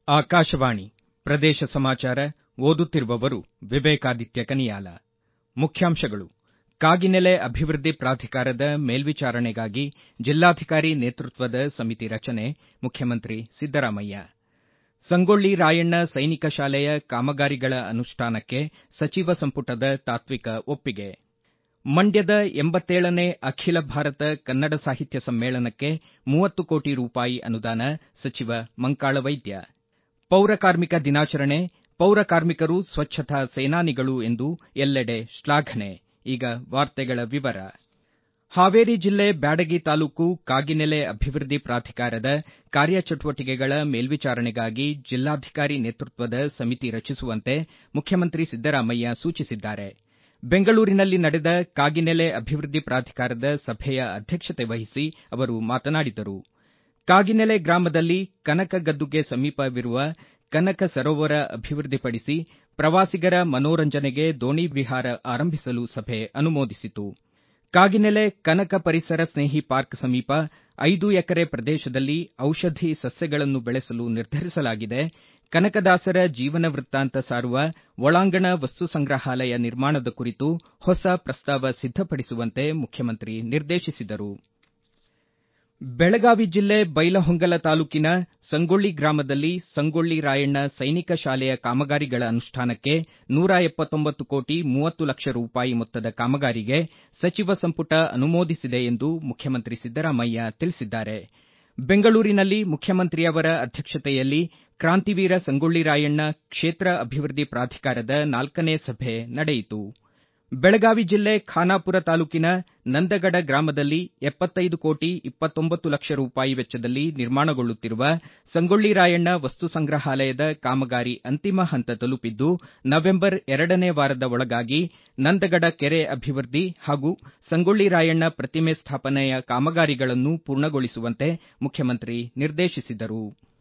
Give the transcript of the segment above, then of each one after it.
ಆಕಾಶವಾಣಿ ಪ್ರದೇಶ ಸಮಾಚಾರ ಓದುತ್ತಿರುವವರು ವಿವೇಕಾದಿತ್ಯ ಕನಿಯಾಲ ಮುಖ್ಯಾಂಶಗಳು ಕಾಗಿನೆಲೆ ಅಭಿವೃದ್ಧಿ ಪ್ರಾಧಿಕಾರದ ಮೇಲ್ವಿಚಾರಣೆಗಾಗಿ ಜಿಲ್ಲಾಧಿಕಾರಿ ನೇತೃತ್ವದ ಸಮಿತಿ ರಚನೆ ಮುಖ್ಯಮಂತ್ರಿ ಸಿದ್ದರಾಮಯ್ಯ ಸಂಗೊಳ್ಳಿ ರಾಯಣ್ಣ ಸೈನಿಕ ಶಾಲೆಯ ಕಾಮಗಾರಿಗಳ ಅನುಷ್ಠಾನಕ್ಕೆ ಸಚಿವ ಸಂಪುಟದ ತಾತ್ವಿಕ ಒಪ್ಪಿಗೆ ಮಂಡ್ಯದ 87ನೇ ಅಖಿಲ ಭಾರತ ಕನ್ನಡ ಸಾಹಿತ್ಯ ಸಮ್ಮೇಳನಕ್ಕೆ 30 ಕೋಟಿ ರೂಪಾಯಿ ಅನುದಾನ ಸಚಿವ ಮಂಕಾಳ ವೈದ್ಯ ಪೌರ ಕಾರ್ಮಿಕ ದಿನಾಚರಣೆ ಪೌರ ಕಾರ್ಮಿಕರು ಸ್ವಚ್ಛತಾ ಸೇನಾನಿಗಳು ಎಂದು ಎಲ್ಲೆಡೆ ಶ್ಲಾಘನೆ ಈಗ ವಾರ್ತೆಗಳ ವಿವರ ಹಾವೇರಿ ಜಿಲ್ಲೆ ಬ್ಯಾಡಗಿ ತಾಲೂಕು ಕಾಗಿನೆಲೆ ಅಭಿವೃದ್ಧಿ ಪ್ರಾಧಿಕಾರದ ಕಾರ್ಯಚಟುವಟಿಕೆಗಳ ಮೇಲ್ವಿಚಾರಣೆಗಾಗಿ ಜಿಲ್ಲಾಧಿಕಾರಿ ನೇತೃತ್ವದ ಸಮಿತಿ ರಚಿಸುವಂತೆ ಮುಖ್ಯಮಂತ್ರಿ ಸಿದ್ದರಾಮಯ್ಯ ಸೂಚಿಸಿದ್ದಾರೆ ಬೆಂಗಳೂರಿನಲ್ಲಿ ನಡೆದ ಕಾಗಿನೆಲೆ ಅಭಿವೃದ್ಧಿ ಪ್ರಾಧಿಕಾರದ ಸಭೆಯ ಅಧ್ಯಕ್ಷತೆ ವಹಿಸಿ ಅವರು ಮಾತನಾಡಿದರು ಕಾಗಿನೆಲೆ ಗ್ರಾಮದಲ್ಲಿ ಕನಕ ಗದ್ದುಗೆ ಸಮೀಪವಿರುವ ಕನಕ ಸರೋವರ ಅಭಿವೃದ್ಧಿಪಡಿಸಿ ಪ್ರವಾಸಿಗರ ಮನೋರಂಜನೆಗೆ ದೋಣಿ ವಿಹಾರ ಆರಂಭಿಸಲು ಸಭೆ ಅನುಮೋದಿಸಿತು ಕಾಗಿನೆಲೆ ಕನಕ ಪರಿಸರ ಸ್ನೇಹಿ ಪಾರ್ಕ್ ಸಮೀಪ ಐದು ಎಕರೆ ಪ್ರದೇಶದಲ್ಲಿ ಔಷಧಿ ಸಸ್ಯಗಳನ್ನು ಬೆಳೆಸಲು ನಿರ್ಧರಿಸಲಾಗಿದೆ ಕನಕದಾಸರ ಜೀವನ ವೃತ್ತಾಂತ ಸಾರುವ ಒಳಾಂಗಣ ವಸ್ತು ಸಂಗ್ರಹಾಲಯ ನಿರ್ಮಾಣದ ಕುರಿತು ಹೊಸ ಪ್ರಸ್ತಾವ ಸಿದ್ಧಪಡಿಸುವಂತೆ ಮುಖ್ಯಮಂತ್ರಿ ನಿರ್ದೇಶಿಸಿದರು ಬೆಳಗಾವಿ ಜಿಲ್ಲೆ ಬೈಲಹೊಂಗಲ ತಾಲೂಕಿನ ಸಂಗೊಳ್ಳಿ ಗ್ರಾಮದಲ್ಲಿ ಸಂಗೊಳ್ಳಿ ರಾಯಣ್ಣ ಸೈನಿಕ ಶಾಲೆಯ ಕಾಮಗಾರಿಗಳ ಅನುಷ್ಠಾನಕ್ಕೆ 179 ಕೋಟಿ 30 ಲಕ್ಷ ರೂಪಾಯಿ ಮೊತ್ತದ ಕಾಮಗಾರಿಗೆ ಸಚಿವ ಸಂಪುಟ ಅನುಮೋದಿಸಿದೆ ಎಂದು ಮುಖ್ಯಮಂತ್ರಿ ಸಿದ್ದರಾಮಯ್ಯ ತಿಳಿಸಿದ್ದಾರೆ ಬೆಂಗಳೂರಿನಲ್ಲಿ ಮುಖ್ಯಮಂತ್ರಿಯವರ ಅಧ್ಯಕ್ಷತೆಯಲ್ಲಿ ಕ್ರಾಂತಿವೀರ ಸಂಗೊಳ್ಳಿ ರಾಯಣ್ಣ ಕ್ಷೇತ್ರ ಅಭಿವೃದ್ಧಿ ಪ್ರಾಧಿಕಾರದ ನಾಲ್ಕನೇ ಸಭೆ ನಡೆಯಿತು ಬೆಳಗಾವಿ ಜಿಲ್ಲೆ ಖಾನಾಪುರ ತಾಲೂಕಿನ ನಂದಗಡ ಗ್ರಾಮದಲ್ಲಿ 75 ಕೋಟಿ 29 ಲಕ್ಷ ರೂಪಾಯಿ ವೆಚ್ಚದಲ್ಲಿ ನಿರ್ಮಾಣಗೊಳ್ಳುತ್ತಿರುವ ಸಂಗೊಳ್ಳಿ ರಾಯಣ್ಣ ವಸ್ತು ಸಂಗ್ರಹಾಲಯದ ಕಾಮಗಾರಿ ಅಂತಿಮ ಹಂತ ತಲುಪಿದ್ದು ನವೆಂಬರ್ ಎರಡನೇ ವಾರದ ಒಳಗಾಗಿ ನಂದಗಡ ಕೆರೆ ಅಭಿವೃದ್ಧಿ ಹಾಗೂ ಸಂಗೊಳ್ಳಿ ರಾಯಣ್ಣ ಪ್ರತಿಮೆ ಸ್ಥಾಪನೆಯ ಕಾಮಗಾರಿಗಳನ್ನು ಪೂರ್ಣಗೊಳಿಸುವಂತೆ ಮುಖ್ಯಮಂತ್ರಿ ನಿರ್ದೇಶಿಸಿದರು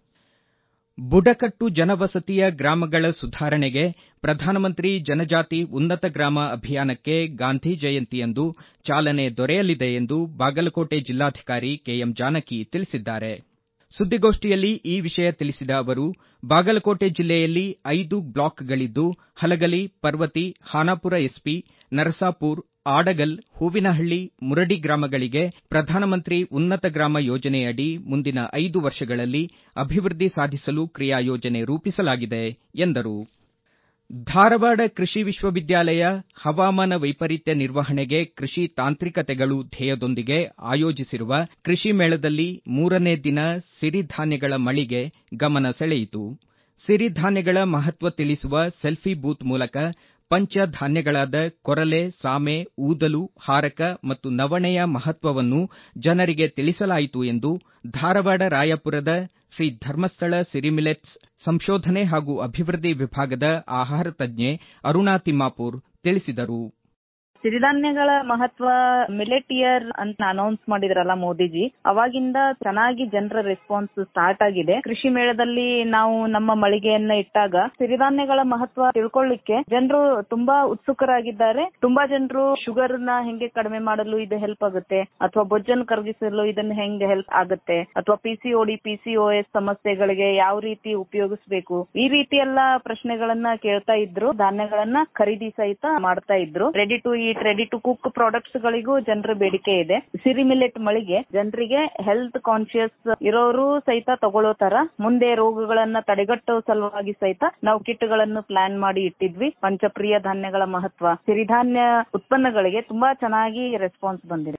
ಬುಡಕಟ್ಟು ಜನವಸತಿಯ ಗ್ರಾಮಗಳ ಸುಧಾರಣೆಗೆ ಪ್ರಧಾನಮಂತ್ರಿ ಜನಜಾತಿ ಉನ್ನತ ಗ್ರಾಮ ಅಭಿಯಾನಕ್ಕೆ ಗಾಂಧಿ ಜಯಂತಿಯಂದು ಚಾಲನೆ ದೊರೆಯಲಿದೆ ಎಂದು ಬಾಗಲಕೋಟೆ ಜಿಲ್ಲಾಧಿಕಾರಿ ಕೆಎಂ ಜಾನಕಿ ತಿಳಿಸಿದ್ದಾರೆ ಸುದ್ದಿಗೋಷ್ಠಿಯಲ್ಲಿ ಈ ವಿಷಯ ತಿಳಿಸಿದ ಅವರು ಬಾಗಲಕೋಟೆ ಜಿಲ್ಲೆಯಲ್ಲಿ ಐದು ಬ್ಲಾಕ್ಗಳಿದ್ದು ಹಲಗಲಿ ಪರ್ವತಿ ಖಾನಾಪುರ ಎಸ್ಪಿ ನರಸಾಪುರ ಆಡಗಲ್ ಹೂವಿನಹಳ್ಳಿ ಮುರಡಿ ಗ್ರಾಮಗಳಿಗೆ ಪ್ರಧಾನಮಂತ್ರಿ ಉನ್ನತ ಗ್ರಾಮ ಯೋಜನೆಯಡಿ ಮುಂದಿನ ಐದು ವರ್ಷಗಳಲ್ಲಿ ಅಭಿವೃದ್ಧಿ ಸಾಧಿಸಲು ಕ್ರಿಯಾ ಯೋಜನೆ ರೂಪಿಸಲಾಗಿದೆ ಎಂದರು ಧಾರವಾಡ ಕೃಷಿ ವಿಶ್ವವಿದ್ಯಾಲಯ ಹವಾಮಾನ ವೈಪರೀತ್ಯ ನಿರ್ವಹಣೆಗೆ ಕೃಷಿ ತಾಂತ್ರಿಕತೆಗಳು ಧ್ಯೇಯದೊಂದಿಗೆ ಆಯೋಜಿಸಿರುವ ಕೃಷಿ ಮೇಳದಲ್ಲಿ ಮೂರನೇ ದಿನ ಸಿರಿಧಾನ್ಯಗಳ ಮಳಿಗೆ ಗಮನ ಸೆಳೆಯಿತು ಸಿರಿಧಾನ್ಯಗಳ ಮಹತ್ವ ತಿಳಿಸುವ ಸೆಲ್ಫಿ ಬೂತ್ ಮೂಲಕ ಪಂಚ ಧಾನ್ಯಗಳಾದ ಕೊರಲೆ ಸಾಮೆ ಊದಲು ಹಾರಕ ಮತ್ತು ನವಣೆಯ ಮಹತ್ವವನ್ನು ಜನರಿಗೆ ತಿಳಿಸಲಾಯಿತು ಎಂದು ಧಾರವಾಡ ರಾಯಾಪುರದ ಶ್ರೀ ಧರ್ಮಸ್ಥಳ ಸಿರಿ ಮಿಲೆಟ್ಸ್ ಸಂಶೋಧನೆ ಹಾಗೂ ಅಭಿವೃದ್ಧಿ ವಿಭಾಗದ ಆಹಾರ ತಜ್ಞೆ ಅರುಣಾ ತಿಮ್ಮಾಪುರ್ ತಿಳಿಸಿದರು ಸಿರಿಧಾನ್ಯಗಳ ಮಹತ್ವ ಮಿಲೆಟ್ ಇಯರ್ ಅಂತ ಅನೌನ್ಸ್ ಮಾಡಿದ್ರಲ್ಲ ಮೋದಿಜಿ ಅವಾಗಿಂದ ಚೆನ್ನಾಗಿ ಜನರ ರೆಸ್ಪಾನ್ಸ್ ಸ್ಟಾರ್ಟ್ ಆಗಿದೆ ಕೃಷಿ ಮೇಳದಲ್ಲಿ ನಾವು ನಮ್ಮ ಮಳಿಗೆಯನ್ನ ಇಟ್ಟಾಗ ಸಿರಿಧಾನ್ಯಗಳ ಮಹತ್ವ ತಿಳ್ಕೊಳ್ಳಿಕ್ಕೆ ಜನರು ತುಂಬಾ ಉತ್ಸುಕರಾಗಿದ್ದಾರೆ ತುಂಬಾ ಜನರು ಶುಗರ್ ನ ಹೆಂಗೆ ಕಡಿಮೆ ಮಾಡಲು ಇದು ಹೆಲ್ಪ್ ಆಗುತ್ತೆ ಅಥವಾ ಬೊಜ್ಜನ್ನು ಕರಗಿಸಲು ಇದನ್ನ ಹೆಂಗೆ ಹೆಲ್ಪ್ ಆಗುತ್ತೆ ಅಥವಾ ಪಿಸಿಒಡಿ ಪಿಸಿಒಎಸ್ ಸಮಸ್ಯೆಗಳಿಗೆ ಯಾವ ರೀತಿ ಉಪಯೋಗಿಸಬೇಕು ಈ ರೀತಿ ಎಲ್ಲಾ ಪ್ರಶ್ನೆಗಳನ್ನ ಕೇಳ್ತಾ ಇದ್ರು ಧಾನ್ಯಗಳನ್ನ ಖರೀದಿ ಸಹಿತ ಮಾಡ್ತಾ ಇದ್ರು ready to eat ready to cook products ಗಳಿಗೂ ಜನರ ಬೇಡಿಕೆ ಇದೆ ಸಿರಿ ಮಿಲೆಟ್ ಮಳಿಗೆ ಜನರಿಗೆ ಹೆಲ್ತ್ ಕಾನ್ಶಿಯಸ್ ಇರೋರು ಸಹಿತ ತಗೊಳ್ಳೋ ತರ ಮುಂದೆ ರೋಗಗಳನ್ನ ತಡೆಗಟ್ಟೋ ಸಲುವಾಗಿ ಸಹಿತ ನಾವು ಕಿಟ್ ಗಳನ್ನು ಪ್ಲಾನ್ ಮಾಡಿ ಇಟ್ಟಿದ್ವಿ ಪಂಚಪ್ರಿಯ ಧಾನ್ಯಗಳ ಮಹತ್ವ ಸಿರಿಧಾನ್ಯ ಉತ್ಪನ್ನಗಳಿಗೆ ತುಂಬಾ ಚೆನ್ನಾಗಿ ರೆಸ್ಪಾನ್ಸ್ ಬಂದಿದೆ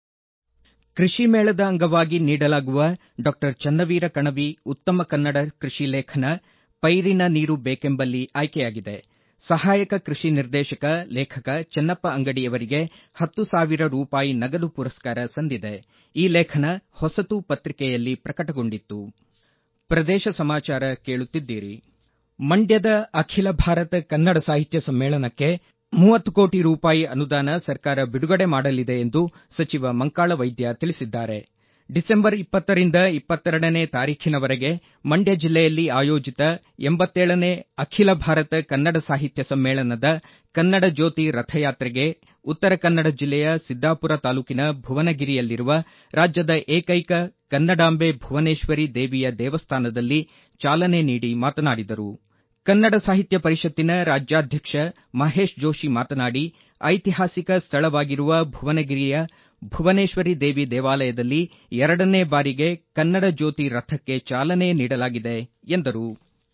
ಕೃಷಿ ಮೇಳದ ಅಂಗವಾಗಿ ನೀಡಲಾಗುವ ಡಾ ಚನ್ನವೀರ ಕಣವಿ ಉತ್ತಮ ಕನ್ನಡ ಕೃಷಿ ಲೇಖನ ಪೈರಿನ ನೀರು ಬೇಕೆಂಬಲ್ಲಿ ಆಯ್ಕೆಯಾಗಿದೆ ಸಹಾಯಕ ಕೃಷಿ ನಿರ್ದೇಶಕ ಲೇಖಕ ಚೆನ್ನಪ್ಪ ಅಂಗಡಿಯವರಿಗೆ ಹತ್ತು ಸಾವಿರ ರೂಪಾಯಿ ನಗದು ಪುರಸ್ಕಾರ ಸಂದಿದೆ ಈ ಲೇಖನ ಹೊಸತು ಪತ್ರಿಕೆಯಲ್ಲಿ ಪ್ರಕಟಗೊಂಡಿತ್ತು ಪ್ರದೇಶ ಸಮಾಚಾರ ಕೇಳುತ್ತಿದ್ದೀರಿ ಮಂಡ್ಯದ ಅಖಿಲ ಭಾರತ ಕನ್ನಡ ಸಾಹಿತ್ಯ ಸಮ್ಮೇಳನಕ್ಕೆ 30 ಕೋಟಿ ರೂಪಾಯಿ ಅನುದಾನ ಸರ್ಕಾರ ಬಿಡುಗಡೆ ಮಾಡಲಿದೆ ಎಂದು ಸಚಿವ ಮಂಕಾಳ ವೈದ್ಯ ತಿಳಿಸಿದ್ದಾರೆ ಡಿಸೆಂಬರ್ 20ರಿಂದ 22ನೇ ತಾರೀಖಿನವರೆಗೆ ಮಂಡ್ಯ ಜಿಲ್ಲೆಯಲ್ಲಿ ಆಯೋಜಿತ 87ನೇ ಅಖಿಲ ಭಾರತ ಕನ್ನಡ ಸಾಹಿತ್ಯ ಸಮ್ಮೇಳನದ ಕನ್ನಡ ಜ್ಯೋತಿ ರಥಯಾತ್ರೆಗೆ ಉತ್ತರ ಕನ್ನಡ ಜಿಲ್ಲೆಯ ಸಿದ್ದಾಪುರ ತಾಲೂಕಿನ ಭುವನಗಿರಿಯಲ್ಲಿರುವ ರಾಜ್ಯದ ಏಕೈಕ ಕನ್ನಡಾಂಬೆ ಭುವನೇಶ್ವರಿ ದೇವಿಯ ದೇವಸ್ಥಾನದಲ್ಲಿ ಚಾಲನೆ ನೀಡಿ ಮಾತನಾಡಿದರು ಕನ್ನಡ ಸಾಹಿತ್ಯ ಪರಿಷತ್ತಿನ ರಾಜ್ಯಾಧ್ಯಕ್ಷ ಮಹೇಶ್ ಜೋಷಿ ಮಾತನಾಡಿ ಐತಿಹಾಸಿಕ ಸ್ಥಳವಾಗಿರುವ ಭುವನಗಿರಿಯ ಭುವನೇಶ್ವರಿ ದೇವಿ ದೇವಾಲಯದಲ್ಲಿ ಎರಡನೇ ಬಾರಿಗೆ ಕನ್ನಡ ಜ್ಯೋತಿ ರಥಕ್ಕೆ ಚಾಲನೆ ನೀಡಲಾಗಿದೆ ಎಂದರು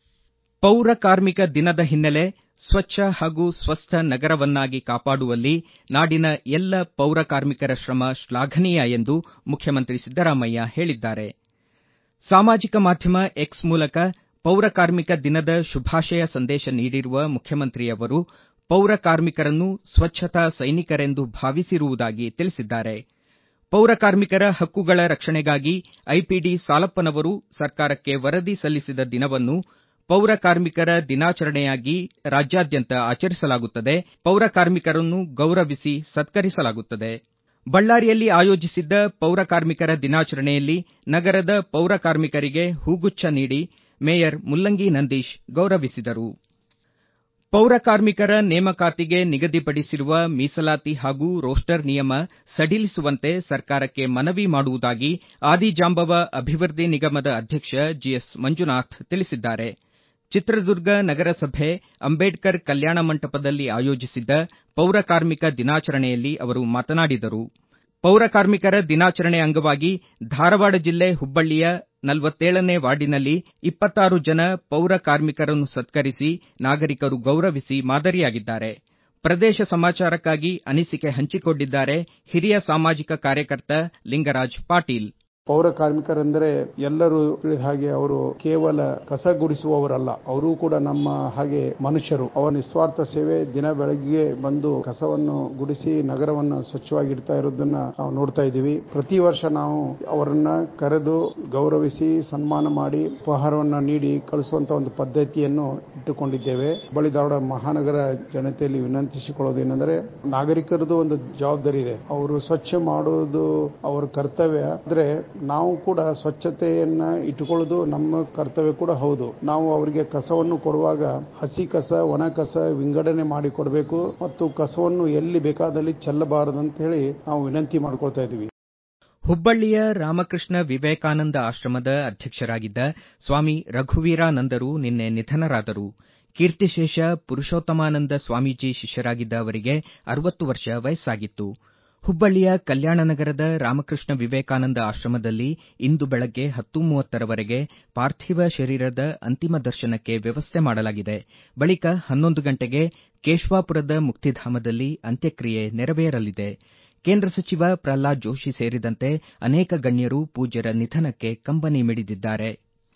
ಪೌರ ಕಾರ್ಮಿಕ ದಿನದ ಹಿನ್ನೆಲೆ ಸ್ವಚ್ಛ ಹಾಗೂ ಸ್ವಸ್ಥ ನಗರವನ್ನಾಗಿ ಕಾಪಾಡುವಲ್ಲಿ ನಾಡಿನ ಎಲ್ಲ ಪೌರ ಕಾರ್ಮಿಕರ ಶ್ರಮ ಶ್ಲಾಘನೀಯ ಎಂದು ಮುಖ್ಯಮಂತ್ರಿ ಸಿದ್ದರಾಮಯ್ಯ ಹೇಳಿದ್ದಾರೆ ಸಾಮಾಜಿಕ ಮಾಧ್ಯಮ ಎಕ್ಸ್ ಮೂಲಕ ಪೌರ ಕಾರ್ಮಿಕ ದಿನದ ಶುಭಾಶಯ ಸಂದೇಶ ನೀಡಿರುವ ಮುಖ್ಯಮಂತ್ರಿಯವರು ಪೌರ ಕಾರ್ಮಿಕರನ್ನು ಸ್ವಚ್ಛತಾ ಸೈನಿಕರೆಂದು ಭಾವಿಸಿರುವುದಾಗಿ ತಿಳಿಸಿದ್ದಾರೆ ಪೌರ ಕಾರ್ಮಿಕರ ಹಕ್ಕುಗಳ ರಕ್ಷಣೆಗಾಗಿ ಐಪಿಡಿ ಸಾಲಪ್ಪನವರು ಸರ್ಕಾರಕ್ಕೆ ವರದಿ ಸಲ್ಲಿಸಿದ ದಿನವನ್ನು ಪೌರ ಕಾರ್ಮಿಕರ ದಿನಾಚರಣೆಯಾಗಿ ರಾಜ್ಯಾದ್ಯಂತ ಆಚರಿಸಲಾಗುತ್ತದೆ ಪೌರ ಕಾರ್ಮಿಕರನ್ನು ಗೌರವಿಸಿ ಸತ್ಕರಿಸಲಾಗುತ್ತದೆ ಬಳ್ಳಾರಿಯಲ್ಲಿ ಆಯೋಜಿಸಿದ್ದ ಪೌರ ಕಾರ್ಮಿಕರ ದಿನಾಚರಣೆಯಲ್ಲಿ ನಗರದ ಪೌರ ಕಾರ್ಮಿಕರಿಗೆ ಹೂಗುಚ್ಛ ನೀಡಿ ಮೇಯರ್ ಮುಲ್ಲಂಗಿ ನಂದೀಶ್ ಗೌರವಿಸಿದರು ಪೌರ ಕಾರ್ಮಿಕರ ನೇಮಕಾತಿಗೆ ನಿಗದಿಪಡಿಸಿರುವ ಮೀಸಲಾತಿ ಹಾಗೂ ರೋಸ್ಟರ್ ನಿಯಮ ಸಡಿಲಿಸುವಂತೆ ಸರ್ಕಾರಕ್ಕೆ ಮನವಿ ಮಾಡುವುದಾಗಿ ಆದಿಜಾಂಬವ ಅಭಿವೃದ್ಧಿ ನಿಗಮದ ಅಧ್ಯಕ್ಷ ಜಿಎಸ್ ಮಂಜುನಾಥ್ ತಿಳಿಸಿದ್ದಾರೆ ಚಿತ್ರದುರ್ಗ ನಗರಸಭೆ ಅಂಬೇಡ್ಕರ್ ಕಲ್ಯಾಣ ಮಂಟಪದಲ್ಲಿ ಆಯೋಜಿಸಿದ್ದ ಪೌರ ಕಾರ್ಮಿಕ ದಿನಾಚರಣೆಯಲ್ಲಿ ಅವರು ಮಾತನಾಡಿದರು ಪೌರ ಕಾರ್ಮಿಕರ ದಿನಾಚರಣೆ ಅಂಗವಾಗಿ ಧಾರವಾಡ ಜಿಲ್ಲೆ ಹುಬ್ಬಳ್ಳಿಯ ನಲವತ್ತೇಳನೇ ವಾರ್ಡಿನಲ್ಲಿ ಇಪ್ಪತ್ತಾರು ಜನ ಪೌರ ಕಾರ್ಮಿಕರನ್ನು ಸತ್ಕರಿಸಿ ನಾಗರಿಕರು ಗೌರವಿಸಿ ಮಾದರಿಯಾಗಿದ್ದಾರೆ ಪ್ರದೇಶ ಸಮಾಚಾರಕ್ಕಾಗಿ ಅನಿಸಿಕೆ ಹಂಚಿಕೊಂಡಿದ್ದಾರೆ ಹಿರಿಯ ಸಾಮಾಜಿಕ ಕಾರ್ಯಕರ್ತ ಲಿಂಗರಾಜ್ ಪಾಟೀಲ್ ಪೌರ ಕಾರ್ಮಿಕರೆಂದರೆ ಎಲ್ಲರೂ ತಿಳಿದ ಹಾಗೆ ಅವರು ಕೇವಲ ಕಸ ಗುಡಿಸುವವರಲ್ಲ ಅವರು ಕೂಡ ನಮ್ಮ ಹಾಗೆ ಮನುಷ್ಯರು ಅವರ ನಿಸ್ವಾರ್ಥ ಸೇವೆ ದಿನ ಬೆಳಗ್ಗೆ ಬಂದು ಕಸವನ್ನು ಗುಡಿಸಿ ನಗರವನ್ನು ಸ್ವಚ್ಛವಾಗಿಡ್ತಾ ಇರೋದನ್ನ ನಾವು ನೋಡ್ತಾ ಇದ್ದೀವಿ ಪ್ರತಿ ವರ್ಷ ನಾವು ಅವರನ್ನ ಕರೆದು ಗೌರವಿಸಿ ಸನ್ಮಾನ ಮಾಡಿ ಉಪಹಾರವನ್ನ ನೀಡಿ ಕಳಿಸುವಂತ ಒಂದು ಪದ್ಧತಿಯನ್ನು ಇಟ್ಟುಕೊಂಡಿದ್ದೇವೆ ಬಳಿ ಧಾರವಾಡ ಮಹಾನಗರ ಜನತೆಯಲ್ಲಿ ವಿನಂತಿಸಿಕೊಳ್ಳೋದೇನೆಂದರೆ ನಾಗರಿಕರದು ಒಂದು ಜವಾಬ್ದಾರಿ ಇದೆ ಅವರು ಸ್ವಚ್ಛ ಮಾಡುವುದು ಅವರ ಕರ್ತವ್ಯ ಆದ್ರೆ ನಾವು ಕೂಡ ಸ್ವಚ್ಛತೆಯನ್ನ ಇಟ್ಟುಕೊಳ್ಳೋದು ನಮ್ಮ ಕರ್ತವ್ಯ ಕೂಡ ಹೌದು ನಾವು ಅವರಿಗೆ ಕಸವನ್ನು ಕೊಡುವಾಗ ಹಸಿ ಕಸ ಒಣ ಕಸ ವಿಂಗಡಣೆ ಮಾಡಿ ಕೊಡಬೇಕು ಮತ್ತು ಕಸವನ್ನು ಎಲ್ಲಿ ಬೇಕಾದಲ್ಲಿ ಚೆಲ್ಲಬಾರದಂತ ಹೇಳಿ ನಾವು ವಿನಂತಿ ಮಾಡ್ಕೊಳ್ತಾ ಇದ್ದೀವಿ ಹುಬ್ಬಳ್ಳಿಯ ರಾಮಕೃಷ್ಣ ವಿವೇಕಾನಂದ ಆಶ್ರಮದ ಅಧ್ಯಕ್ಷರಾಗಿದ್ದ ಸ್ವಾಮಿ ರಘುವೀರಾನಂದರು ನಿನ್ನೆ ನಿಧನರಾದರು ಕೀರ್ತಿಶೇಷ ಪುರುಷೋತ್ತಮಾನಂದ ಸ್ವಾಮೀಜಿ ಶಿಷ್ಯರಾಗಿದ್ದ ಅವರಿಗೆ ಅರವತ್ತು ವರ್ಷ ವಯಸ್ಸಾಗಿತ್ತು ಹುಬ್ಬಳ್ಳಿಯ ಕಲ್ಯಾಣನಗರದ ರಾಮಕೃಷ್ಣ ವಿವೇಕಾನಂದ ಆಶ್ರಮದಲ್ಲಿ ಇಂದು ಬೆಳಗ್ಗೆ ಹತ್ತು ಮೂವತ್ತರವರೆಗೆ ಪಾರ್ಥಿವ ಶರೀರದ ಅಂತಿಮ ದರ್ಶನಕ್ಕೆ ವ್ಯವಸ್ಥೆ ಮಾಡಲಾಗಿದೆ ಬಳಿಕ ಹನ್ನೊಂದು ಗಂಟೆಗೆ ಕೇಶವಾಪುರದ ಮುಕ್ತಿಧಾಮದಲ್ಲಿ ಅಂತ್ಯಕ್ರಿಯೆ ನೆರವೇರಲಿದೆ ಕೇಂದ್ರ ಸಚಿವ ಪ್ರಹ್ಲಾದ್ ಜೋಶಿ ಸೇರಿದಂತೆ ಅನೇಕ ಗಣ್ಯರು ಪೂಜ್ಯರ ನಿಧನಕ್ಕೆ ಕಂಬನಿ ಮಿಡಿದಿದ್ದಾರೆ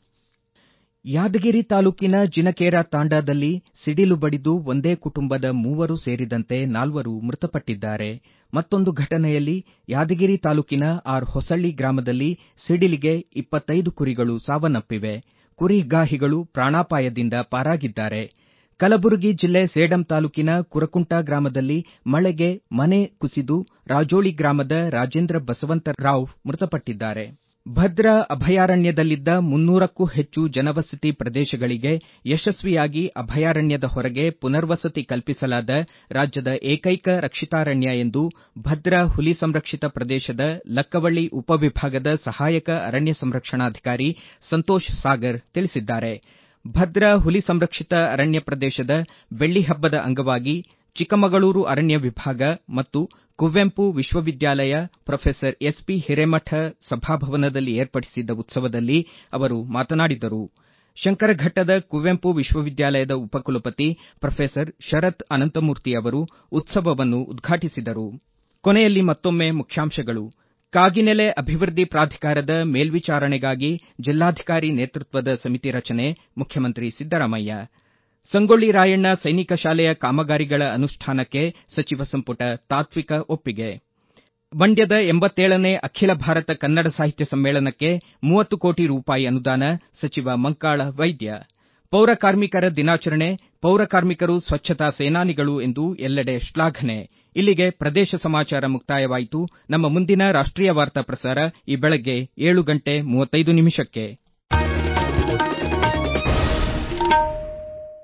ಯಾದಗಿರಿ ತಾಲೂಕಿನ ಜಿನಕೇರ ತಾಂಡಾದಲ್ಲಿ ಸಿಡಿಲು ಬಡಿದು ಒಂದೇ ಕುಟುಂಬದ ಮೂವರು ಸೇರಿದಂತೆ ನಾಲ್ವರು ಮೃತಪಟ್ಟಿದ್ದಾರೆ ಮತ್ತೊಂದು ಘಟನೆಯಲ್ಲಿ ಯಾದಗಿರಿ ತಾಲೂಕಿನ ಆರ್ ಹೊಸಳ್ಳಿ ಗ್ರಾಮದಲ್ಲಿ ಸಿಡಿಲಿಗೆ ಇಪ್ಪತ್ತೈದು ಕುರಿಗಳು ಸಾವನ್ನಪ್ಪಿವೆ ಕುರಿಗಾಹಿಗಳು ಪ್ರಾಣಾಪಾಯದಿಂದ ಪಾರಾಗಿದ್ದಾರೆ ಕಲಬುರಗಿ ಜಿಲ್ಲೆ ಸೇಡಂ ತಾಲೂಕಿನ ಕುರಕುಂಟ ಗ್ರಾಮದಲ್ಲಿ ಮಳೆಗೆ ಮನೆ ಕುಸಿದು ರಾಜೋಳಿ ಗ್ರಾಮದ ರಾಜೇಂದ್ರ ಬಸವಂತರಾವ್ ಮೃತಪಟ್ಟಿದ್ದಾರೆ ಭದ್ರಾ ಅಭಯಾರಣ್ಯದಲ್ಲಿದ್ದ ಮುನ್ನೂರಕ್ಕೂ ಹೆಚ್ಚು ಜನವಸತಿ ಪ್ರದೇಶಗಳಿಗೆ ಯಶಸ್ವಿಯಾಗಿ ಅಭಯಾರಣ್ಯದ ಹೊರಗೆ ಪುನರ್ವಸತಿ ಕಲ್ಪಿಸಲಾದ ರಾಜ್ಯದ ಏಕೈಕ ರಕ್ಷಿತಾರಣ್ಯ ಎಂದು ಭದ್ರಾ ಹುಲಿ ಸಂರಕ್ಷಿತ ಪ್ರದೇಶದ ಲಕ್ಕವಳ್ಳಿ ಉಪವಿಭಾಗದ ಸಹಾಯಕ ಅರಣ್ಯ ಸಂರಕ್ಷಣಾಧಿಕಾರಿ ಸಂತೋಷ್ ಸಾಗರ್ ತಿಳಿಸಿದ್ದಾರೆ ಭದ್ರಾ ಹುಲಿ ಸಂರಕ್ಷಿತ ಅರಣ್ಯ ಪ್ರದೇಶದ ಬೆಳ್ಳಿ ಹಬ್ಬದ ಅಂಗವಾಗಿ ಚಿಕ್ಕಮಗಳೂರು ಅರಣ್ಯ ವಿಭಾಗ ಮತ್ತು ಕುವೆಂಪು ವಿಶ್ವವಿದ್ಯಾಲಯ ಪ್ರೊಫೆಸರ್ ಎಸ್ಪಿ ಹಿರೇಮಠ ಸಭಾಭವನದಲ್ಲಿ ಏರ್ಪಡಿಸಿದ್ದ ಉತ್ಸವದಲ್ಲಿ ಅವರು ಮಾತನಾಡಿದರು ಶಂಕರಘಟ್ಟದ ಕುವೆಂಪು ವಿಶ್ವವಿದ್ಯಾಲಯದ ಉಪಕುಲಪತಿ ಪ್ರೊಫೆಸರ್ ಶರತ್ ಅನಂತಮೂರ್ತಿ ಅವರು ಉತ್ಸವವನ್ನು ಉದ್ಘಾಟಿಸಿದರು ಕೊನೆಯಲ್ಲಿ ಮತ್ತೊಮ್ಮೆ ಮುಖ್ಯಾಂಶಗಳು ಕಾಗಿನೆಲೆ ಅಭಿವೃದ್ಧಿ ಪ್ರಾಧಿಕಾರದ ಮೇಲ್ವಿಚಾರಣೆಗಾಗಿ ಜಿಲ್ಲಾಧಿಕಾರಿ ನೇತೃತ್ವದ ಸಮಿತಿ ರಚನೆ ಮುಖ್ಯಮಂತ್ರಿ ಸಿದ್ದರಾಮಯ್ಯ ಸಂಗೊಳ್ಳಿ ರಾಯಣ್ಣ ಸೈನಿಕ ಶಾಲೆಯ ಕಾಮಗಾರಿಗಳ ಅನುಷ್ಠಾನಕ್ಕೆ ಸಚಿವ ಸಂಪುಟ ತಾತ್ವಿಕ ಒಪ್ಪಿಗೆ ಮಂಡ್ಯದ ಎಂಬತ್ತೇಳನೇ ಅಖಿಲ ಭಾರತ ಕನ್ನಡ ಸಾಹಿತ್ಯ ಸಮ್ಮೇಳನಕ್ಕೆ ಮೂವತ್ತು ಕೋಟಿ ರೂಪಾಯಿ ಅನುದಾನ ಸಚಿವ ಮಂಕಾಳ ವೈದ್ಯ ಪೌರ ಕಾರ್ಮಿಕರ ದಿನಾಚರಣೆ ಪೌರ ಕಾರ್ಮಿಕರು ಸ್ವಚ್ಛತಾ ಸೇನಾನಿಗಳು ಎಂದು ಎಲ್ಲೆಡೆ ಶ್ಲಾಘನೆ ಇಲ್ಲಿಗೆ ಪ್ರದೇಶ ಸಮಾಚಾರ ಮುಕ್ತಾಯವಾಯಿತು ನಮ್ಮ ಮುಂದಿನ ರಾಷ್ಟ್ರೀಯ ವಾರ್ತಾ ಪ್ರಸಾರ ಈ ಬೆಳಗ್ಗೆ ಏಳು ಗಂಟೆ ಮೂವತ್ತೈದು ನಿಮಿಷಕ್ಕೆ